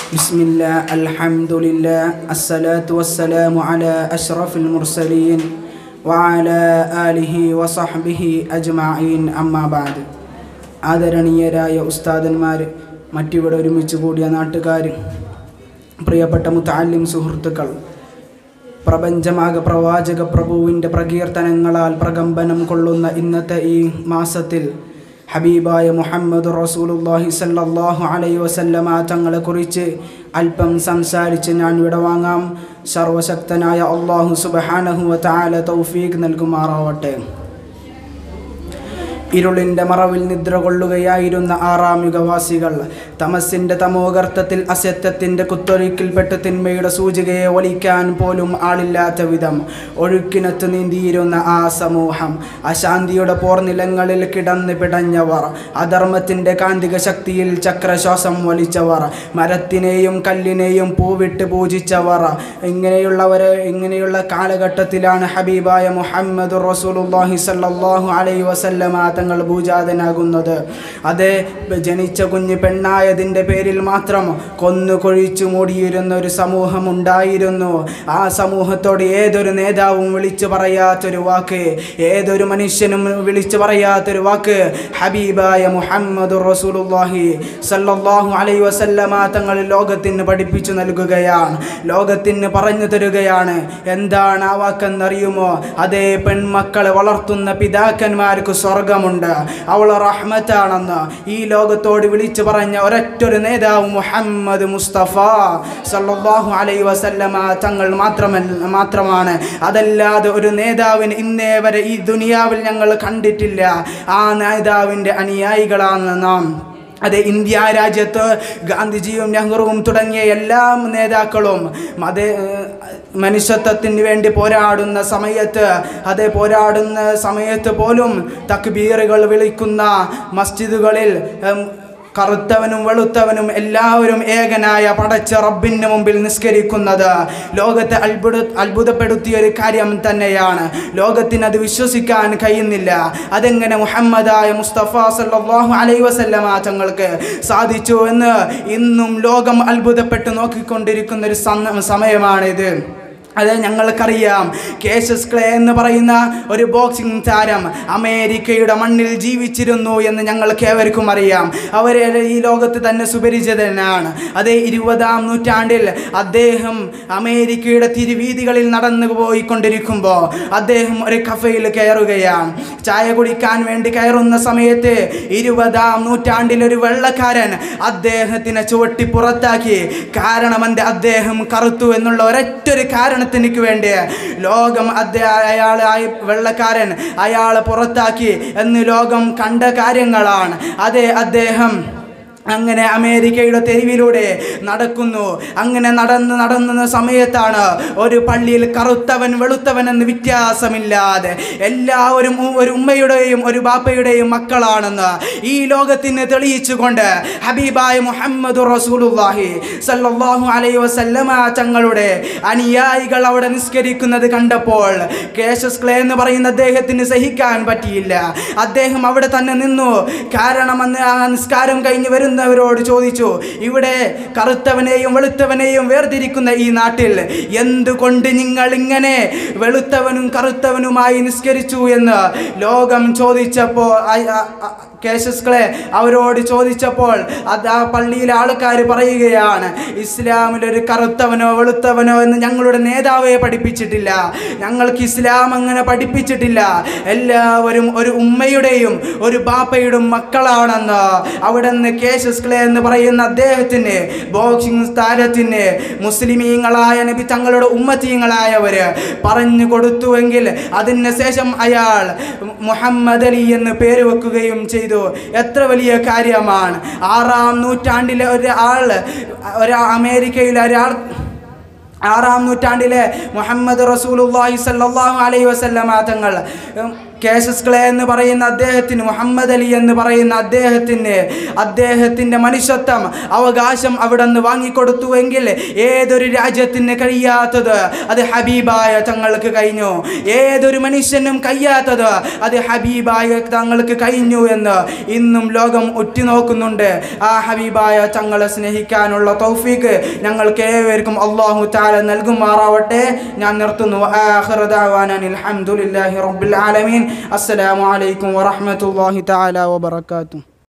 بسم الله الحمد لله الصلاة والسلام على أشرف المرسلين وعلى آله وصحبه أجمعين أما بعد ആദരണീയരായ ഉസ്താദന്മാർ മറ്റിവിടെ ഒരുമിച്ച് കൂടിയ നാട്ടുകാർ പ്രിയപ്പെട്ട മുത്താലിം സുഹൃത്തുക്കൾ പ്രപഞ്ചമാകെ പ്രവാചക പ്രഭുവിൻ്റെ പ്രകീർത്തനങ്ങളാൽ പ്രകമ്പനം കൊള്ളുന്ന ഇന്നത്തെ ഈ മാസത്തിൽ ഹബീബായ മുഹമ്മദ് റസൂലുല്ലാഹി സല്ലല്ലാഹു അലൈഹി വസല്ലമ തങ്ങളെക്കുറിച്ച് അല്പം സംസാരിച്ച് ഞാൻ വിടവാങ്ങാം സർവശക്തനായ അള്ളാഹു സുബഹാനഹു വ തആല തൗഫീഖ് നൽകുമാറാവട്ടെ ഇരുളിൻ്റെ മറവിൽ നിദ്ര കൊള്ളുകയായിരുന്ന ആറാം യുഗവാസികൾ തമസിൻ്റെ തമോഗർത്തത്തിൽ അസത്യത്തിൻ്റെ കുത്തൊഴുക്കിൽപ്പെട്ട് തിന്മയുടെ സൂചികയെ ഒലിക്കാൻ പോലും ആളില്ലാത്ത വിധം ഒഴുക്കിനത്ത് നീന്തിയിരുന്ന ആ സമൂഹം അശാന്തിയുടെ പോർനിലങ്ങളിൽ കിടന്ന് പിടഞ്ഞവർ അധർമ്മത്തിൻ്റെ കാന്തിക ശക്തിയിൽ ചക്രശ്വാസം വലിച്ചവർ മരത്തിനെയും കല്ലിനെയും പൂവിട്ട് പൂജിച്ചവർ ഇങ്ങനെയുള്ളവരെ ഇങ്ങനെയുള്ള കാലഘട്ടത്തിലാണ് ഹബീബായ മുഹമ്മദ് റസൂലുള്ളാഹി സല്ലല്ലാഹു അലൈഹി വസല്ലമ തങ്ങൾ ഭൂജാതനാകുന്നത് അതേ ജനിച്ച കുഞ്ഞ് പെണ്ണായതിൻ്റെ പേരിൽ മാത്രം കൊന്നു കൊഴിച്ചു മൂടിയിരുന്ന ഒരു സമൂഹം ഉണ്ടായിരുന്നു ആ സമൂഹത്തോട് ഏതൊരു നേതാവും വിളിച്ചു പറയാത്തൊരു വാക്ക് ഏതൊരു മനുഷ്യനും വിളിച്ചു പറയാത്തൊരു വാക്ക് ഹബീബായ മുഹമ്മദ് റസൂലുള്ളാഹി സല്ലല്ലാഹു അലൈഹി വസല്ലമ തങ്ങൾ ലോകത്തിന് പഠിപ്പിച്ചു നൽകുകയാണ് ലോകത്തിന് പറഞ്ഞു തരുകയാണ് എന്താണ് ആ വാക്കെന്നറിയുമോ അതേ പെൺമക്കളെ വളർത്തുന്ന പിതാക്കന്മാർക്ക് സ്വർഗമുണ്ട് അവൾ റഹ്മത്താണെന്ന് ഈ ലോകത്തോട് വിളിച്ചു പറഞ്ഞ ഒരൊറ്റൊരു നേതാവ് മുഹമ്മദ് മുസ്തഫ സല്ലല്ലാഹു അലൈഹി വസല്ലമ തങ്ങൾ മാത്രമല്ല മാത്രമാണ് അതല്ലാതെ ഒരു നേതാവിന് ഇന്നേ വരെ ഈ ദുനിയാവിൽ ഞങ്ങൾ കണ്ടിട്ടില്ല ആ നേതാവിൻ്റെ അനുയായികളാണ് നാം അതെ ഇന്ത്യ രാജ്യത്ത് ഗാന്ധിജിയും നെഹ്റുവും തുടങ്ങിയ എല്ലാ നേതാക്കളും മത മനുഷ്യത്വത്തിന് വേണ്ടി പോരാടുന്ന സമയത്ത് അതേ പോരാടുന്ന സമയത്ത് പോലും തക്ബീറുകൾ വിളിക്കുന്ന മസ്ജിദുകളിൽ ഉം, കറുത്തവനും വെളുത്തവനും എല്ലാവരും ഏകനായ പടച്ച റബ്ബിന് മുമ്പിൽ നിസ്കരിക്കുന്നത് ലോകത്തെ അത്ഭുത അത്ഭുതപ്പെടുത്തിയ ഒരു കാര്യം തന്നെയാണ് ലോകത്തിന് അത് വിശ്വസിക്കാൻ കഴിയുന്നില്ല അതെങ്ങനെ മുഹമ്മദായ മുസ്തഫ സല്ലല്ലാഹു അലൈഹി വസല്ലമ തങ്ങൾക്ക് സാധിച്ചു എന്ന് ഇന്നും ലോകം അത്ഭുതപ്പെട്ട് നോക്കിക്കൊണ്ടിരിക്കുന്ന ഒരു സന്ന- സമയമാണിത് അത് ഞങ്ങൾക്കറിയാം കേശസ് ക്ലേ എന്ന് പറയുന്ന ഒരു ബോക്സിംഗ് താരം അമേരിക്കയുടെ മണ്ണിൽ ജീവിച്ചിരുന്നു എന്ന് ഞങ്ങൾക്ക് ഏവർക്കും അറിയാം അവർ ഈ ലോകത്ത് തന്നെ സുപരിചിതനാണ് അതേ ഇരുപതാം നൂറ്റാണ്ടിൽ അദ്ദേഹം അമേരിക്കയുടെ തിരുവീതികളിൽ നടന്നു പോയിക്കൊണ്ടിരിക്കുമ്പോൾ അദ്ദേഹം ഒരു കഫയിൽ കയറുകയാണ് ചായ കുടിക്കാൻ വേണ്ടി കയറുന്ന സമയത്ത് ഇരുപതാം നൂറ്റാണ്ടിൽ ഒരു വെള്ളക്കാരൻ അദ്ദേഹത്തിനെ ചുവട്ടി പുറത്താക്കി കാരണം എൻ്റെ അദ്ദേഹം കറുത്തു എന്നുള്ള ഒരൊറ്റൊരു കാരണത്തിനു വേണ്ടി ലോകം അദ്ദേഹം അയാൾ വെള്ളക്കാരൻ അയാളെ പുറത്താക്കി എന്ന് ലോകം കണ്ട കാര്യങ്ങളാണ് അതെ അദ്ദേഹം അങ്ങനെ അമേരിക്കയുടെ തെരുവിലൂടെ നടക്കുന്നു അങ്ങനെ നടന്ന് നടന്ന സമയത്താണ് ഒരു പള്ളിയിൽ കറുത്തവൻ വെളുത്തവൻ എന്ന് വ്യത്യാസമില്ലാതെ എല്ലാവരും ഉ- ഒരു ഉമ്മയുടെയും ഒരു ബാപ്പയുടെയും മക്കളാണെന്ന് ഈ ലോകത്തിന് തെളിയിച്ചുകൊണ്ട് ഹബീബായ മുഹമ്മദ് റസൂലുള്ളാഹി സല്ലല്ലാഹു അലൈഹി വസല്ലമ തങ്ങളുടെ അനുയായികൾ അവിടെ നിസ്കരിക്കുന്നത് കണ്ടപ്പോൾ കേശസ് ക്ലേ എന്ന് പറയുന്ന അദ്ദേഹത്തിന് സഹിക്കാൻ പറ്റിയില്ല അദ്ദേഹം അവിടെ തന്നെ നിന്നു കാരണം അന്ന് ആ നിസ്കാരം കഴിഞ്ഞ് വരുന്നവരോട് ചോദിച്ചു ഇവിടെ കറുത്തവനെയും വെളുത്തവനെയും വേർതിരിക്കുന്ന ഈ നാട്ടിൽ എന്തുകൊണ്ട് നിങ്ങൾ ഇങ്ങനെ വെളുത്തവനും കറുത്തവനുമായി നിസ്കരിച്ചു എന്ന് ലോകം ചോദിച്ചപ്പോൾ ആ- ആ- ആ- കേശസ്കളെ അവരോട് ചോദിച്ചപ്പോൾ അത് ആ പള്ളിയിലെ ആൾക്കാർ പറയുകയാണ് ഇസ്ലാമിലൊരു കറുത്തവനോ വെളുത്തവനോ എന്ന് ഞങ്ങളുടെ നേതാവെ പഠിപ്പിച്ചിട്ടില്ല ഞങ്ങൾക്ക് ഇസ്ലാം അങ്ങനെ പഠിപ്പിച്ചിട്ടില്ല എല്ലാവരും ഒരു ഉമ്മയുടെയും ഒരു ബാപ്പയുടെയും മക്കളാണെന്ന് അവിടെ നിന്ന് കേശസ്കളെ എന്ന് പറയുന്ന അദ്ദേഹത്തിന് ബോക്സിംഗ് താരത്തിന് മുസ്ലിമീങ്ങളായ നബി തങ്ങളുടെ ഉമ്മത്തീങ്ങളായവര് പറഞ്ഞു കൊടുത്തുവെങ്കിൽ അതിന് ശേഷം അയാൾ മുഹമ്മദ് അലി എന്ന് പേര് വെക്കുകയും ചെയ്തു എത്ര വലിയ കാര്യമാണ് ആറാം നൂറ്റാണ്ടിലെ ഒരാൾ ഒരാ അമേരിക്കയിലെ ഒരാൾ ആറാം നൂറ്റാണ്ടിലെ മുഹമ്മദ് റസൂലുള്ളാഹി സ്വല്ലല്ലാഹു അലൈഹി വസല്ലമ തങ്ങൾ ഉം, കേസസ് ക്ലേ എന്ന് പറയുന്ന അദ്ദേഹത്തിന് മുഹമ്മദ് അലി എന്ന് പറയുന്ന അദ്ദേഹത്തിന് അദ്ദേഹത്തിൻ്റെ മനുഷ്യത്വം അവകാശം അവിടെ നിന്ന് വാങ്ങിക്കൊടുത്തുവെങ്കിൽ ഏതൊരു രാജ്യത്തിന് കഴിയാത്തത് അത് ഹബീബായ തങ്ങൾക്ക് കഴിഞ്ഞു ഏതൊരു മനുഷ്യനും കഴിയാത്തത് അത് ഹബീബായ തങ്ങൾക്ക് കഴിഞ്ഞു എന്ന് ഇന്നും ലോകം ഉറ്റുനോക്കുന്നുണ്ട് ആ ഹബീബായ തങ്ങളെ സ്നേഹിക്കാനുള്ള തൗഫീക്ക് ഞങ്ങൾക്ക് ഏവർക്കും അള്ളാഹു താല നൽകുമാറാവട്ടെ ഞാൻ നിർത്തുന്നു ആഖിറ ദഅവാന അൽഹംദുലില്ലാഹി റബ്ബിൽ ആലമീൻ അസ്സലാമു അലൈക്കും വറഹ്മത്തുള്ളാഹി തആല വബറകാതുഹു